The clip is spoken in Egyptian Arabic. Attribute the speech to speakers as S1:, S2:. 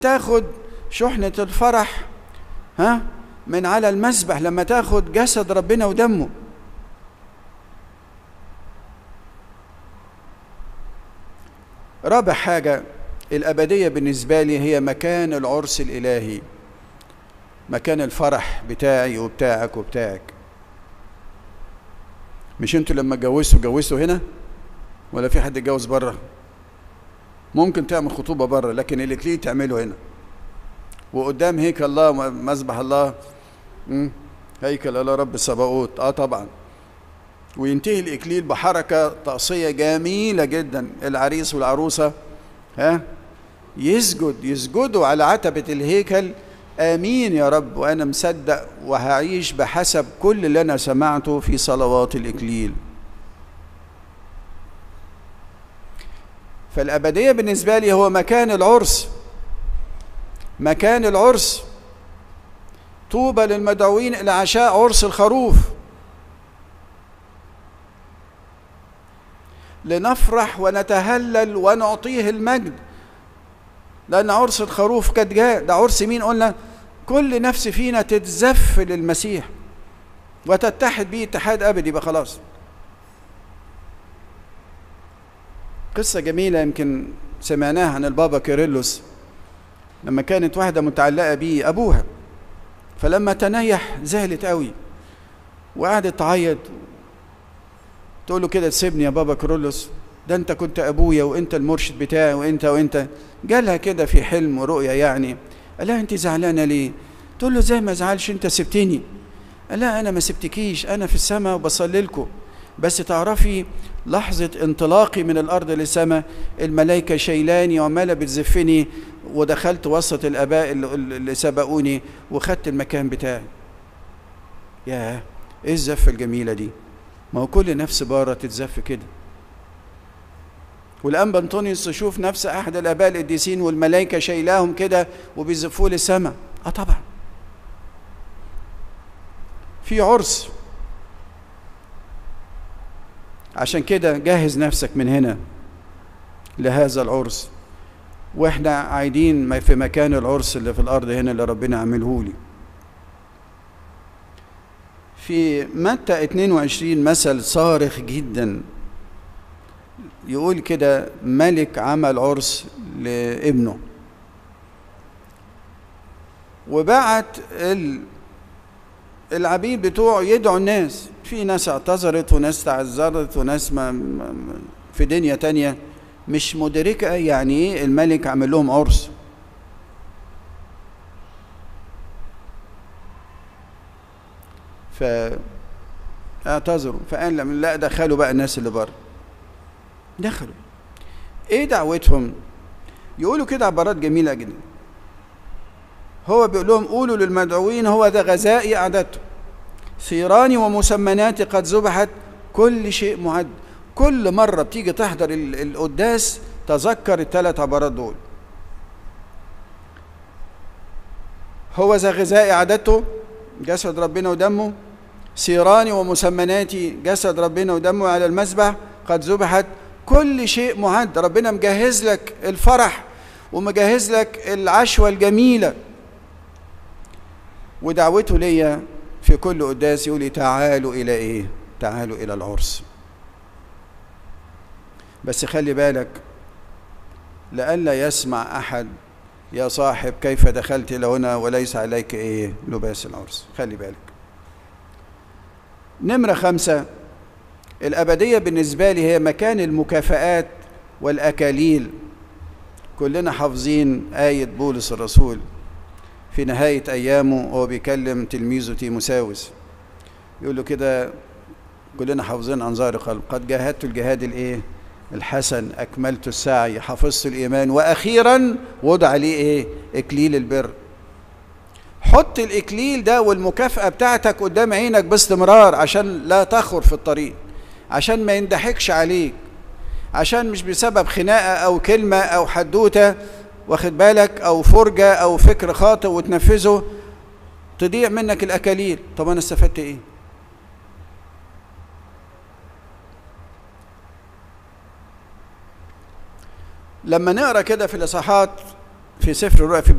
S1: تاخد شحنة الفرح ها من على المسبح لما تاخد جسد ربنا ودمه رابع حاجة الأبدية بالنسبة لي هي مكان العرس الإلهي مكان الفرح بتاعي وبتاعك وبتاعك مش انتوا لما اتجوزتوا اتجوزتوا هنا ولا في حد اتجوز بره ممكن تعمل خطوبة بره لكن الإكليل تعمله هنا وقدام هيكل الله مسبح الله مم. هيكل الله رب السباقوت اه طبعا وينتهي الإكليل بحركة طقسية جميلة جدا العريس والعروسة ها يسجد يسجدوا على عتبة الهيكل آمين يا رب وأنا مصدق وهعيش بحسب كل اللي أنا سمعته في صلوات الإكليل فالأبدية بالنسبة لي هو مكان العرس مكان العرس طوبى للمدعوين إلى عشاء عرس الخروف لنفرح ونتهلل ونعطيه المجد لأن عرس الخروف قد جاء ده عرس مين قلنا كل نفس فينا تتزف للمسيح وتتحد به اتحاد أبدي يبقى خلاص قصة جميلة يمكن سمعناها عن البابا كيرلس لما كانت واحدة متعلقة بيه أبوها فلما تنيح زعلت قوي وقعدت تعيط تقول له كده تسيبني يا بابا كيرلس ده انت كنت ابويا وانت المرشد بتاعي وانت وانت جالها كده في حلم ورؤيا يعني قال لها انت زعلانه ليه تقول له زي ما ازعلش انت سبتني قال لا انا ما سبتكيش انا في السماء وبصلي لكم بس تعرفي لحظة انطلاقي من الأرض للسماء الملائكة شيلاني وعمالة بتزفني ودخلت وسط الآباء اللي سبقوني وخدت المكان بتاعي ياه ايه الزفة الجميلة دي ما هو كل نفس بارة تتزف كده والأنبا أنطونيوس يشوف نفس أحد الآباء القديسين والملائكة شايلاهم كده وبيزفوه للسماء آه طبعا في عرس عشان كده جهز نفسك من هنا لهذا العرس واحنا عايدين في مكان العرس اللي في الارض هنا اللي ربنا عمله لي في متى 22 مثل صارخ جدا يقول كده ملك عمل عرس لابنه وبعت العبيد بتوعه يدعوا الناس في ناس اعتذرت وناس تعذرت وناس ما في دنيا تانية مش مدركة يعني ايه الملك عمل لهم عرس فاعتذروا فقال لهم لا دخلوا بقى الناس اللي بره دخلوا ايه دعوتهم يقولوا كده عبارات جميلة جدا هو بيقول لهم قولوا للمدعوين هو ده غذائي أعددته ثيراني ومسمناتي قد ذبحت كل شيء معد كل مرة بتيجي تحضر القداس تذكر الثلاث عبارات دول هو ذا غذائي أعددته جسد ربنا ودمه سيراني ومسمناتي جسد ربنا ودمه على المذبح قد ذبحت كل شيء معد ربنا مجهز لك الفرح ومجهز لك العشوة الجميلة ودعوته ليا في كل قداس يقول لي تعالوا إلى إيه؟ تعالوا إلى العرس بس خلي بالك لئلا يسمع أحد يا صاحب كيف دخلت إلى هنا وليس عليك إيه؟ لباس العرس خلي بالك نمرة خمسة الأبدية بالنسبة لي هي مكان المكافآت والأكاليل كلنا حافظين آية بولس الرسول في نهاية أيامه وهو بيكلم تلميذه تيموساوس يقول له كده كلنا حافظين أنظار قلب قد جاهدت الجهاد الإيه؟ الحسن أكملت السعي حفظت الإيمان وأخيرا وضع لي إيه؟ إكليل البر حط الإكليل ده والمكافأة بتاعتك قدام عينك باستمرار عشان لا تخر في الطريق عشان ما يندحكش عليك عشان مش بسبب خناقة أو كلمة أو حدوتة واخد بالك أو فرجة أو فكر خاطئ وتنفذه تضيع منك الأكاليل طب أنا استفدت إيه؟ لما نقرا كده في الاصحاحات في سفر الرؤيا في